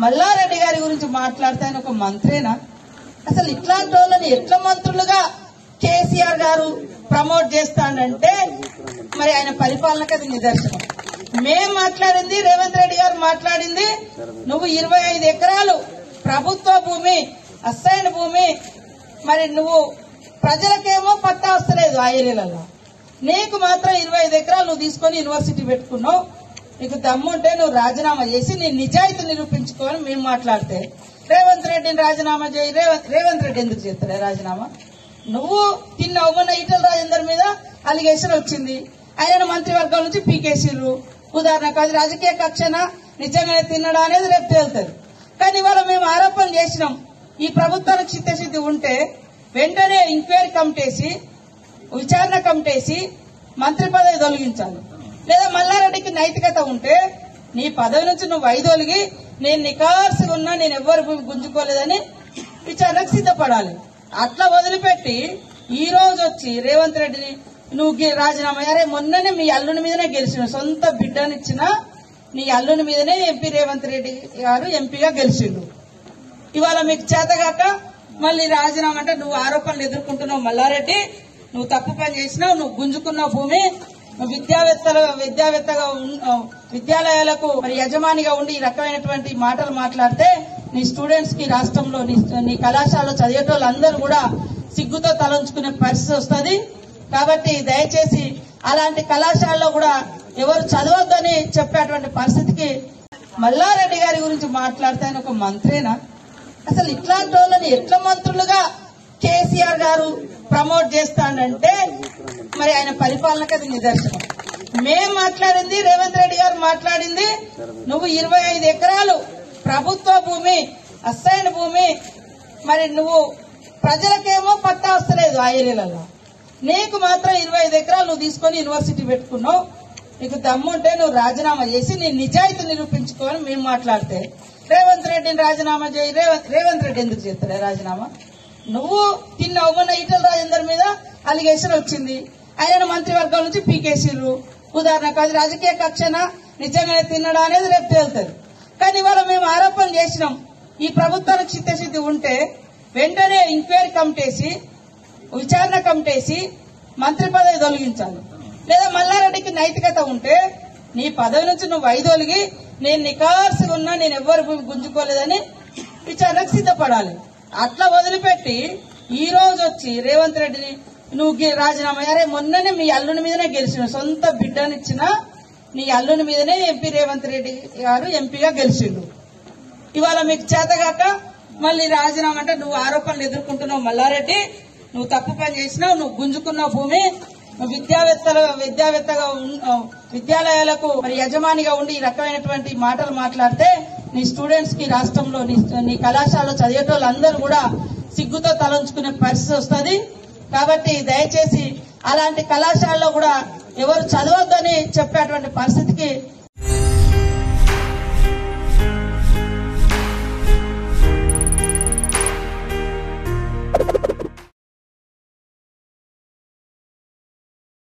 మల్లారెడ్డి గారి గురించి మాట్లాడితే ఆయన ఒక మంత్రేనా అసలు ఇట్లాంటి వాళ్ళని ఎట్లా మంత్రులుగా కేసీఆర్ గారు ప్రమోట్ చేస్తాడంటే మరి ఆయన పరిపాలనకు అది నిదర్శనం మేం మాట్లాడింది రేవంత్ రెడ్డి గారు మాట్లాడింది నువ్వు ఇరవై ఐదు ఎకరాలు ప్రభుత్వ భూమి అసైన్ భూమి మరి నువ్వు ప్రజలకేమో పట్టా వస్తలేదు ఆ ఏరియాలలో నీకు మాత్రం ఇరవై ఐదు ఎకరాలు నువ్వు తీసుకొని యూనివర్సిటీ పెట్టుకున్నావు నీకు దమ్ముంటే నువ్వు రాజీనామా చేసి నీ నిజాయితీ నిరూపించుకోని మేము మాట్లాడితే రేవంత్ రెడ్డిని రాజీనామా చేయి రేవంత్ రేవంత్ రెడ్డి ఎందుకు చేస్తాడే రాజీనామా నువ్వు తిన్నావు మొన్న ఈటల రాజేందర్ మీద అలిగేషన్ వచ్చింది ఆయన మంత్రివర్గం నుంచి పీకేసిర్రు ఉదాహరణకు అది రాజకీయ కక్షన నిజంగానే తిన్నడా అనేది రేపు తేలుతుంది కానీ ఇవాళ మేము ఆరోపణలు చేసినాం ఈ ప్రభుత్వానికి చిత్తశుద్ధి ఉంటే వెంటనే ఎంక్వైరీ కమిటేసి విచారణ కమిటేసి మంత్రి పదవి తొలగించాలి లేదా మల్లారెడ్డికి నైతికత ఉంటే నీ పదవి నుంచి నువ్వు ఐదోలిగి నేను నికార్సుగా ఉన్నా నేను ఎవ్వరు భూమి గుంజుకోలేదని విచారణకు సిద్ధపడాలి అట్లా వదిలిపెట్టి ఈ రోజు వచ్చి రేవంత్ రెడ్డిని నువ్వు గి- రాజీనామా అరే మొన్ననే మీ అల్లుని మీదనే గెలిచిన సొంత బిడ్డనిచ్చిన నీ అల్లుని మీదనే ఎంపీ రేవంత్ రెడ్డి గారు ఎంపీగా గెలిచిండు ఇవాళ మీకు చేతగాక మళ్ళీ రాజీనామా అంటే నువ్వు ఆరోపణలు ఎదుర్కొంటున్నావు మల్లారెడ్డి నువ్వు తప్పు పని చేసినావు నువ్వు గుంజుకున్న భూమి నువ్వు విద్యావేత్తలు విద్యావేత్తగా ఉన్- విద్యాలయాలకు మరి యజమానిగా ఉండి ఈ రకమైనటువంటి మాటలు మాట్లాడితే నీ స్టూడెంట్స్ కి రాష్ట్రంలో నీ నీ కళాశాలలో చదివేటోళ్ళందరూ కూడా సిగ్గుతో తలంచుకునే పరిస్థితి వస్తుంది కాబట్టి దయచేసి అలాంటి కళాశాలలో కూడా ఎవరు చదవద్దని చెప్పేటువంటి పరిస్థితికి మల్లారెడ్డి గారి గురించి మాట్లాడితే ఆయన ఒక మంత్రేనా అసలు ఇట్లాంటి వాళ్ళని ఎట్లా మంత్రులుగా కేసీఆర్ గారు ప్రమోట్ చేస్తాడంటే మరి ఆయన పరిపాలనకు అది నిదర్శనం మేం మాట్లాడింది రేవంత్ రెడ్డి గారు మాట్లాడింది నువ్వు ఇరవై ఐదు ఎకరాలు ప్రభుత్వ భూమి అసైన్ భూమి మరి నువ్వు ప్రజలకేమో పట్టా వస్తలేదు ఆ ఏరియాలలో నీకు మాత్రం ఇరవై ఐదు ఎకరాలు నువ్వు తీసుకొని యూనివర్సిటీ పెట్టుకున్నావు నీకు దమ్ముంటే నువ్వు రాజీనామా చేసి నీ నిజాయితీ నిరూపించుకోని మేము మాట్లాడితే రేవంత్ రెడ్డిని రాజీనామా చేయి రేవంత్ రేవంత్ రెడ్డి ఎందుకు చేస్తాడే రాజీనామా నువ్వు తిన్నావు మొన్న ఈటల రాజేందర్ మీద అలిగేషన్ వచ్చింది ఆయన మంత్రివర్గం నుంచి పీకేసిర్రు ఉదాహరణకు అది రాజకీయ కక్షన నిజంగానే తిన్నడా అనేది రేపు తేలుతుంది కానీ ఇవాళ మేము ఆరోపణలు చేసినాం ఈ ప్రభుత్వానికి చిత్తశుద్ధి ఉంటే వెంటనే ఎంక్వైరీ కమిటేసి విచారణ కమిటేసి మంత్రి పదవి తొలగించాలి లేదా మల్లారెడ్డికి నైతికత ఉంటే నీ పదవి నుంచి నువ్వు ఐదోలిగి నేను నికార్సుగా ఉన్నా నేను ఎవ్వరు భూమి గుంజుకోలేదని విచారణకు సిద్ధపడాలి అట్లా వదిలిపెట్టి ఈ రోజు వచ్చి రేవంత్ రెడ్డిని నువ్వు గి- రాజీనామా అరే మొన్ననే మీ అల్లుని మీదనే గెలిచిన సొంత బిడ్డనిచ్చిన నీ అల్లుని మీదనే ఎంపీ రేవంత్ రెడ్డి గారు ఎంపీగా గెలిచిండు ఇవాళ మీకు చేతగాక మళ్ళీ రాజీనామా అంటే నువ్వు ఆరోపణలు ఎదుర్కొంటున్నావు మల్లారెడ్డి నువ్వు తప్పు పని చేసినావు నువ్వు గుంజుకున్న భూమి నువ్వు విద్యావేత్తలు విద్యావేత్తగా ఉన్- విద్యాలయాలకు మరి యజమానిగా ఉండి ఈ రకమైనటువంటి మాటలు మాట్లాడితే నీ స్టూడెంట్స్ కి రాష్ట్రంలో నీ నీ కళాశాలలో చదివేటోళ్ళందరూ కూడా సిగ్గుతో తలంచుకునే పరిస్థితి వస్తుంది కాబట్టి దయచేసి అలాంటి కళాశాలలో కూడా ఎవరు చదవద్దని చెప్పేటువంటి పరిస్థితికి